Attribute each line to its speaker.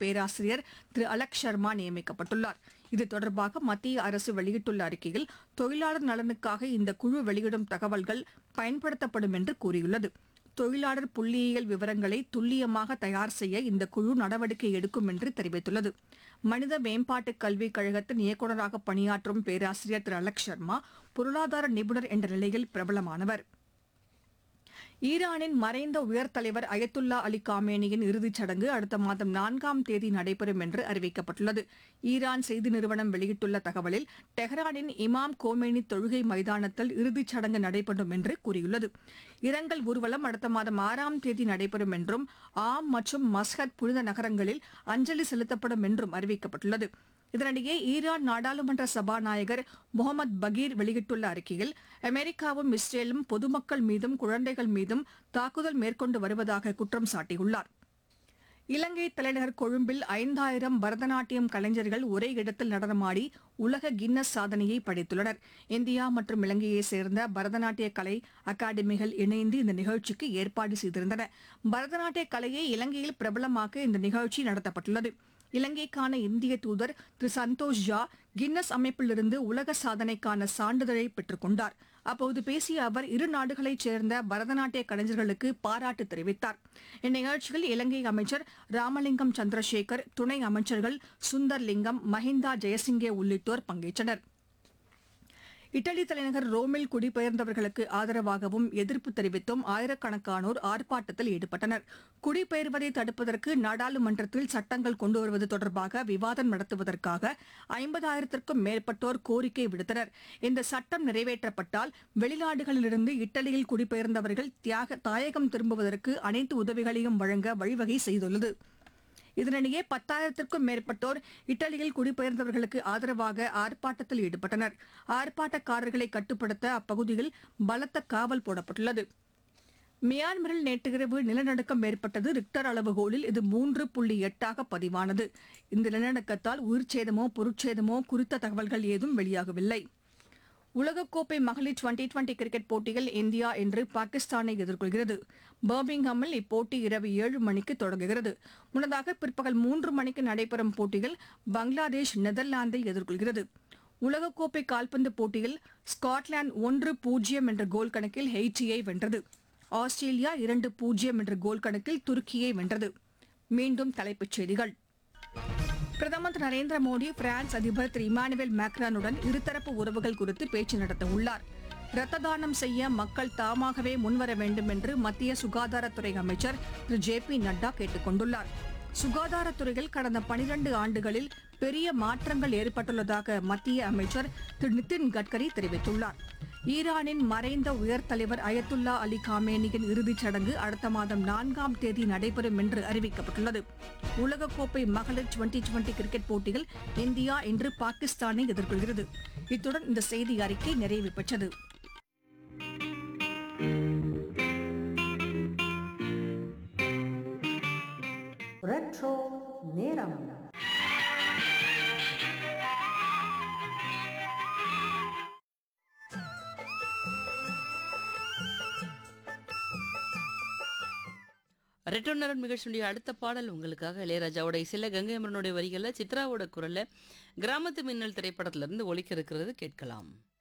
Speaker 1: பேராசிரியர் திரு அலக் சர்மா நியமிக்கப்பட்டுள்ளார் இது தொடர்பாக மத்திய அரசு வெளியிட்டுள்ள அறிக்கையில் தொழிலாளர் நலனுக்காக இந்த குழு வெளியிடும் தகவல்கள் பயன்படுத்தப்படும் என்று கூறியுள்ளது தொழிலாளர் புள்ளியியல் விவரங்களை துல்லியமாக தயார் செய்ய இந்த குழு நடவடிக்கை எடுக்கும் என்று தெரிவித்துள்ளது மனித மேம்பாட்டு கல்விக் கழகத்தின் இயக்குநராக பணியாற்றும் பேராசிரியர் திரு அலக் சர்மா பொருளாதார நிபுணர் என்ற நிலையில் பிரபலமானவர் ஈரானின் மறைந்த உயர் தலைவர் அயத்துல்லா அலி காமேனியின் இறுதிச் சடங்கு அடுத்த மாதம் நான்காம் தேதி நடைபெறும் என்று அறிவிக்கப்பட்டுள்ளது ஈரான் செய்தி நிறுவனம் வெளியிட்டுள்ள தகவலில் டெஹ்ரானின் இமாம் கோமேனி தொழுகை மைதானத்தில் இறுதிச் சடங்கு நடைபெறும் என்று கூறியுள்ளது இரங்கல் ஊர்வலம் அடுத்த மாதம் ஆறாம் தேதி நடைபெறும் என்றும் ஆம் மற்றும் மஸ்கட் புனித நகரங்களில் அஞ்சலி செலுத்தப்படும் என்றும் அறிவிக்கப்பட்டுள்ளது இதனிடையே ஈரான் நாடாளுமன்ற சபாநாயகர் முகமது பகீர் வெளியிட்டுள்ள அறிக்கையில் அமெரிக்காவும் இஸ்ரேலும் பொதுமக்கள் மீதும் குழந்தைகள் மீதும் தாக்குதல் மேற்கொண்டு வருவதாக குற்றம் சாட்டியுள்ளார் இலங்கை தலைநகர் கொழும்பில் ஐந்தாயிரம் பரதநாட்டியம் கலைஞர்கள் ஒரே இடத்தில் நடனமாடி உலக கின்னஸ் சாதனையை படைத்துள்ளனர் இந்தியா மற்றும் இலங்கையைச் சேர்ந்த பரதநாட்டிய கலை அகாடமிகள் இணைந்து இந்த நிகழ்ச்சிக்கு ஏற்பாடு செய்திருந்தன பரதநாட்டிய கலையை இலங்கையில் பிரபலமாக்க இந்த நிகழ்ச்சி நடத்தப்பட்டுள்ளது இலங்கைக்கான இந்திய தூதர் திரு சந்தோஷ் ஜா கின்னஸ் அமைப்பிலிருந்து உலக சாதனைக்கான சான்றிதழை பெற்றுக் கொண்டார் அப்போது பேசிய அவர் இரு நாடுகளைச் சேர்ந்த பரதநாட்டிய கலைஞர்களுக்கு பாராட்டு தெரிவித்தார் இந்நிகழ்ச்சியில் இலங்கை அமைச்சர் ராமலிங்கம் சந்திரசேகர் துணை அமைச்சர்கள் சுந்தர் லிங்கம் மஹிந்தா ஜெயசிங்கே உள்ளிட்டோர் பங்கேற்றனர் இட்டலி தலைநகர் ரோமில் குடிபெயர்ந்தவர்களுக்கு ஆதரவாகவும் எதிர்ப்பு தெரிவித்தும் ஆயிரக்கணக்கானோர் ஆர்ப்பாட்டத்தில் ஈடுபட்டனர் குடிபெயர்வதை தடுப்பதற்கு நாடாளுமன்றத்தில் சட்டங்கள் கொண்டு வருவது தொடர்பாக விவாதம் நடத்துவதற்காக ஐம்பதாயிரத்திற்கும் மேற்பட்டோர் கோரிக்கை விடுத்தனர் இந்த சட்டம் நிறைவேற்றப்பட்டால் வெளிநாடுகளிலிருந்து இட்டலியில் குடிபெயர்ந்தவர்கள் தியாக தாயகம் திரும்புவதற்கு அனைத்து உதவிகளையும் வழங்க வழிவகை செய்துள்ளது இதனிடையே பத்தாயிரத்திற்கும் மேற்பட்டோர் இத்தாலியில் குடிபெயர்ந்தவர்களுக்கு ஆதரவாக ஆர்ப்பாட்டத்தில் ஈடுபட்டனர் ஆர்ப்பாட்டக்காரர்களை கட்டுப்படுத்த அப்பகுதியில் பலத்த காவல் போடப்பட்டுள்ளது மியான்மரில் நேற்றிரவு நிலநடுக்கம் ஏற்பட்டது ரிக்டர் அளவுகோலில் இது மூன்று புள்ளி எட்டாக பதிவானது இந்த நிலநடுக்கத்தால் உயிர்ச்சேதமோ பொருட்சேதமோ குறித்த தகவல்கள் ஏதும் வெளியாகவில்லை உலகக்கோப்பை மகளிர் டுவெண்டி டுவெண்டி கிரிக்கெட் போட்டியில் இந்தியா இன்று பாகிஸ்தானை எதிர்கொள்கிறது பர்மிங்ஹாமில் இப்போட்டி இரவு ஏழு மணிக்கு தொடங்குகிறது முன்னதாக பிற்பகல் மூன்று மணிக்கு நடைபெறும் போட்டியில் பங்களாதேஷ் நெதர்லாந்தை எதிர்கொள்கிறது உலகக்கோப்பை கால்பந்து போட்டியில் ஸ்காட்லாந்து ஒன்று பூஜ்ஜியம் என்ற கோல் கணக்கில் ஹெய்ட்டியை வென்றது ஆஸ்திரேலியா இரண்டு பூஜ்ஜியம் என்ற கோல் கணக்கில் துருக்கியை வென்றது மீண்டும் தலைப்புச் செய்திகள் பிரதமர் திரு நரேந்திர மோடி பிரான்ஸ் அதிபர் திரு இமானுவேல் மேக்ரானுடன் இருதரப்பு உறவுகள் குறித்து பேச்சு நடத்த உள்ளார் இரத்த தானம் செய்ய மக்கள் தாமாகவே முன்வர வேண்டும் என்று மத்திய சுகாதாரத்துறை அமைச்சர் திரு ஜே பி நட்டா கேட்டுக் கொண்டுள்ளார் சுகாதாரத்துறையில் கடந்த பனிரண்டு ஆண்டுகளில் பெரிய மாற்றங்கள் ஏற்பட்டுள்ளதாக மத்திய அமைச்சர் திரு நிதின் கட்கரி தெரிவித்துள்ளார் ஈரானின் மறைந்த உயர் தலைவர் அயத்துல்லா அலி காமேனியின் இறுதிச் சடங்கு அடுத்த மாதம் நான்காம் தேதி நடைபெறும் என்று அறிவிக்கப்பட்டுள்ளது உலகக்கோப்பை மகளிர் டுவெண்டி டுவெண்டி கிரிக்கெட் போட்டியில் இந்தியா இன்று பாகிஸ்தானை எதிர்கொள்கிறது இத்துடன் இந்த செய்தி அறிக்கை நிறைவு பெற்றது
Speaker 2: ரெட்ரோ நேரம்
Speaker 3: ரெட்டோ நேரம் நிகழ்ச்சியுடைய அடுத்த பாடல் உங்களுக்காக இளையராஜாவோட இசையில கங்கை அமரனுடைய வரிகளில் சித்ராவோட குரல்ல கிராமத்து மின்னல் திரைப்படத்திலிருந்து ஒலிக்க இருக்கிறது கேட்கலாம்